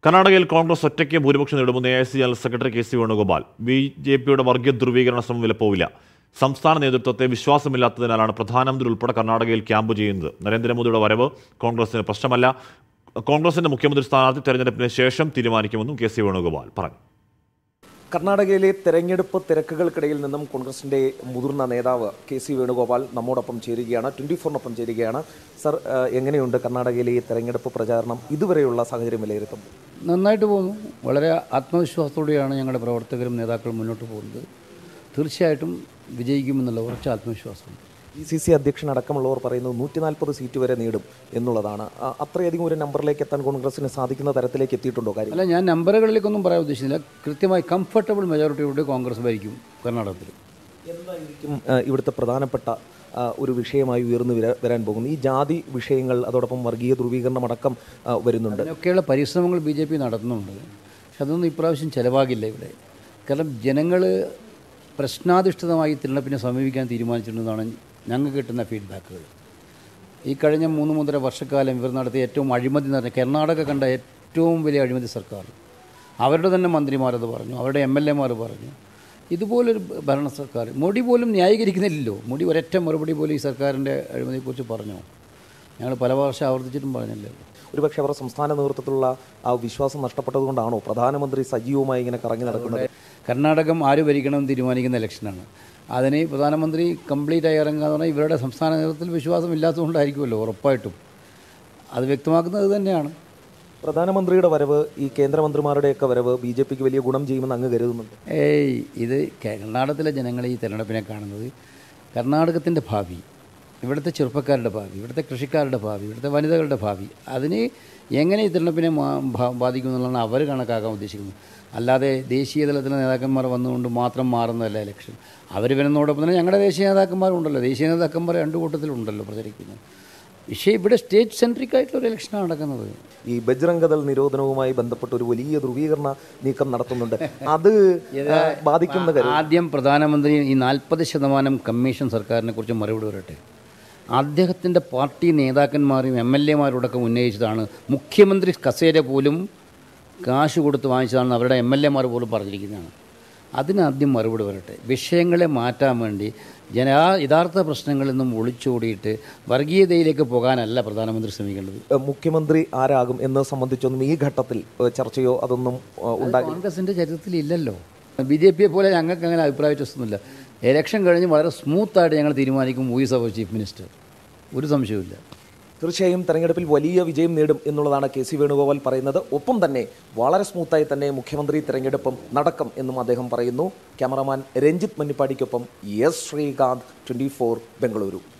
കർണാടകയിൽ കോൺഗ്രസ് ഒറ്റയ്ക്ക് ഭൂരിപക്ഷം നേടുമെന്ന് A I C general secretary K C Venugopal B J പിയുടെ വർഗീയ ധ്രുവീകരണ ശ്രമം വിലപ്പോവില്ല സംസ്ഥാന നേതൃത്വത്തെ വിശ്വാസമില്ലാത്തതിനാലാണ് പ്രധാനമന്ത്രി ഉൾപ്പെടെ കർണാടകയിൽ ക്യാമ്പ് ചെയ്യുന്നത് നരേന്ദ്രമോദിയുടെ വരവ് കോൺഗ്രസിന് പ്രശ്നമല്ല കോൺഗ്രസിന്റെ മുഖ്യമന്ത്രി സ്ഥാനാർത്ഥി തെരഞ്ഞെടുപ്പിന് ശേഷം തീരുമാനിക്കുമെന്നും കെ സി വേണുഗോപാൽ പറഞ്ഞു കർണാടകയിലെ തെരഞ്ഞെടുപ്പ് തിരക്കുകൾക്കിടയിൽ നിന്നും കോൺഗ്രസിന്റെ മുതിർന്ന നേതാവ് കെ സി വേണുഗോപാൽ നമ്മോടൊപ്പം ചേരുകയാണ് ട്വന്റി ഫോറിനൊപ്പം ചേരുകയാണ് സർ ഏഹ്, എങ്ങനെയുണ്ട് കർണാടകയിലെ ഈ തെരഞ്ഞെടുപ്പ് പ്രചാരണം ഇതുവരെയുള്ള സാഹചര്യം വിലയിരുത്തും നന്നായിട്ട് പോകുന്നു വളരെ ആത്മവിശ്വാസത്തോടെയാണ് ഞങ്ങളുടെ പ്രവർത്തകരും നേതാക്കളും മുന്നോട്ട് പോകുന്നത് തീർച്ചയായിട്ടും വിജയിക്കുമെന്നുള്ള ഉറച്ച ആത്മവിശ്വാസമുണ്ട് പി സി സി അധ്യക്ഷൻ അടക്കമുള്ളവർ പറയുന്നത് നൂറ്റി നാൽപ്പത് സീറ്റ് വരെ നേടും എന്നുള്ളതാണ് ആ, അത്രയധികം ഒരു നമ്പറിലേക്ക് എത്താൻ കോൺഗ്രസിന് സാധിക്കുന്ന തരത്തിലേക്ക് എത്തിയിട്ടുണ്ടോ കാര്യം അല്ല ഞാൻ നമ്പറുകളിലേക്കൊന്നും പറയാൻ ഉദ്ദേശിച്ചില്ല കൃത്യമായി കംഫർട്ടബിൾ മെജോറിറ്റിയോടെ കോൺഗ്രസ് ഭരിക്കും കർണാടകത്തിൽ എന്തായിരിക്കും ആ, ഇവിടുത്തെ പ്രധാനപ്പെട്ട ആ, ഒരു വിഷയമായി ഉയർന്നു വരാ- വരാൻ പോകുന്നു ഈ ജാതി വിഷയങ്ങൾ അതോടൊപ്പം വർഗീയ ധ്രുവീകരണം അടക്കം ആ, വരുന്നുണ്ട് അതിനൊക്കെയുള്ള പരിശ്രമങ്ങൾ ബി ജെ പി നടത്തുന്നുണ്ട് പക്ഷെ അതൊന്നും ഇപ്രാവശ്യം ചിലവാകില്ല ഇവിടെ കാരണം ജനങ്ങൾ പ്രശ്നാധിഷ്ഠിതമായി തിരഞ്ഞെടുപ്പിനെ സമീപിക്കാൻ തീരുമാനിച്ചിട്ടുണ്ടെന്നാണ് ഞങ്ങൾക്ക് കിട്ടുന്ന ഫീഡ്ബാക്കുകൾ ഈ കഴിഞ്ഞ മൂന്ന് മൂന്നര വർഷക്കാലം ഇവർ നടത്തിയ ഏറ്റവും അഴിമതി നിറഞ്ഞ കർണാടക കണ്ട ഏറ്റവും വലിയ അഴിമതി സർക്കാർ അവരുടെ തന്നെ മന്ത്രിമാരത് പറഞ്ഞു അവരുടെ എം എൽ എമാർ പറഞ്ഞു ഇതുപോലൊരു ഭരണ സർക്കാർ മോഡി പോലും ന്യായീകരിക്കുന്നില്ലല്ലോ മോഡി ഒരൊറ്റ മറുപടി പോലും ഈ സർക്കാരിൻ്റെ അഴിമതിയെക്കുറിച്ച് പറഞ്ഞോ ഞങ്ങൾ പല പ്രാവശ്യം ആവർത്തിച്ചിട്ടും പറഞ്ഞല്ലോ ഒരുപക്ഷെ അവരുടെ സംസ്ഥാന നേതൃത്വത്തിലുള്ള ആ വിശ്വാസം നഷ്ടപ്പെട്ടതുകൊണ്ടാണോ പ്രധാനമന്ത്രി സജീവമായി ഇങ്ങനെ കറങ്ങി നടക്കുന്നത് കർണാടകം ആര് ഭരിക്കണമെന്ന് തീരുമാനിക്കുന്ന ഇലക്ഷനാണ് അതിന് പ്രധാനമന്ത്രി കംപ്ലീറ്റ് ആയി ഇറങ്ങുക എന്ന് പറഞ്ഞാൽ ഇവരുടെ സംസ്ഥാന നേതൃത്വത്തിൽ വിശ്വാസം ഇല്ലാത്തതുകൊണ്ടായിരിക്കുമല്ലോ ഉറപ്പായിട്ടും അത് വ്യക്തമാക്കുന്നത് തന്നെയാണ് പ്രധാനമന്ത്രിയുടെ വരവ് ഈ കേന്ദ്രമന്ത്രിമാരുടെയൊക്കെ വരവ് ബി ജെ പിക്ക് വലിയ ഗുണം ചെയ്യുമെന്ന് അങ്ങ് കരുതുന്നുണ്ട് ഏയ് ഇത് കർണാടകത്തിലെ ജനങ്ങൾ ഈ തെരഞ്ഞെടുപ്പിനെ കാണുന്നത് കർണാടകത്തിൻ്റെ ഭാവി ഇവിടുത്തെ ചെറുപ്പക്കാരുടെ ഭാവി ഇവിടുത്തെ കൃഷിക്കാരുടെ ഭാവി ഇവിടുത്തെ വനിതകളുടെ ഭാവി അതിന് എങ്ങനെ ഈ തെരഞ്ഞെടുപ്പിനെ മാ- ബാ- ബാധിക്കും എന്നുള്ളതാണ് അവർ കണക്കാക്കാൻ ഉദ്ദേശിക്കുന്നത് അല്ലാതെ ദേശീയ തലത്തിലെ നേതാക്കന്മാർ വന്നുകൊണ്ട് മാത്രം മാറുന്നതല്ല ഇലക്ഷൻ അവർ വരുന്നതോടൊപ്പം തന്നെ ഞങ്ങളുടെ ദേശീയ നേതാക്കന്മാരുണ്ടല്ലോ ദേശീയ നേതാക്കന്മാർ രണ്ട് കൂട്ടത്തിലുണ്ടല്ലോ പ്രചരിക്കുന്നത് പക്ഷേ ഇവിടെ സ്റ്റേറ്റ് സെൻട്രിക് ആയിട്ടുള്ള ഒരു ഇലക്ഷനാണ് നടക്കുന്നത് ഈ ബജ്രംഗദൾ നിരോധനവുമായി ബന്ധപ്പെട്ട് ഒരു വലിയ ധ്രുവീകരണ നീക്കം നടത്തുന്നുണ്ട് അത് ആ, ബാധിക്കുന്ന കരുതും ആദ്യം പ്രധാനമന്ത്രി ഈ നാൽപ്പത് ശതമാനം കമ്മീഷൻ സർക്കാരിനെ കുറിച്ച് മറുപടി വരട്ടെ അദ്ദേഹത്തിൻ്റെ പാർട്ടി നേതാക്കന്മാരും എം എൽ എമാരോടൊക്കെ ഉന്നയിച്ചതാണ് മുഖ്യമന്ത്രി കസേര പോലും കാശ് കൊടുത്ത് വാങ്ങിച്ചതാണെന്ന് അവരുടെ എം എൽ എമാർ പോലും പറഞ്ഞിരിക്കുന്നതാണ് അതിനാദ്യം മറുപടി വരട്ടെ വിഷയങ്ങളെ മാറ്റാൻ വേണ്ടി ജന ആ യഥാർത്ഥ പ്രശ്നങ്ങളിൽ നിന്നും ഒളിച്ചോടിയിട്ട് വർഗീയതയിലേക്ക് പോകാനല്ല പ്രധാനമന്ത്രി ശ്രമിക്കേണ്ടത് ഏ, മുഖ്യമന്ത്രി ആരാകും എന്നത് സംബന്ധിച്ചൊന്നും ഈ ഘട്ടത്തിൽ ഏ, ചർച്ചയോ അതൊന്നും ഏ, ഉണ്ടാകില്ല കോൺഗ്രസിൻ്റെ ചരിത്രത്തിൽ ഇല്ലല്ലോ ബി ജെ പിയെ പോലെ ഞങ്ങൾക്ക് അങ്ങനെ അഭിപ്രായ വ്യത്യാസമൊന്നുമില്ല ഇലക്ഷൻ കഴിഞ്ഞ് വളരെ സ്മൂത്തായിട്ട് ഞങ്ങൾ തീരുമാനിക്കും വോയിസ് ഓഫ് ചീഫ് മിനിസ്റ്റർ ഒരു സംശയവുമില്ല തീർച്ചയായും തെരഞ്ഞെടുപ്പിൽ വലിയ വിജയം നേടും എന്നുള്ളതാണ് കെ സി വേണുഗോപാൽ പറയുന്നത് ഒപ്പം തന്നെ വളരെ സ്മൂത്തായി തന്നെ മുഖ്യമന്ത്രി തെരഞ്ഞെടുപ്പും നടക്കും എന്നും അദ്ദേഹം പറയുന്നു ക്യാമറമാൻ രഞ്ജിത്ത് മന്നിപ്പാടിക്കൊപ്പം എസ് ശ്രീകാന്ത് ട്വന്റി ബംഗളൂരു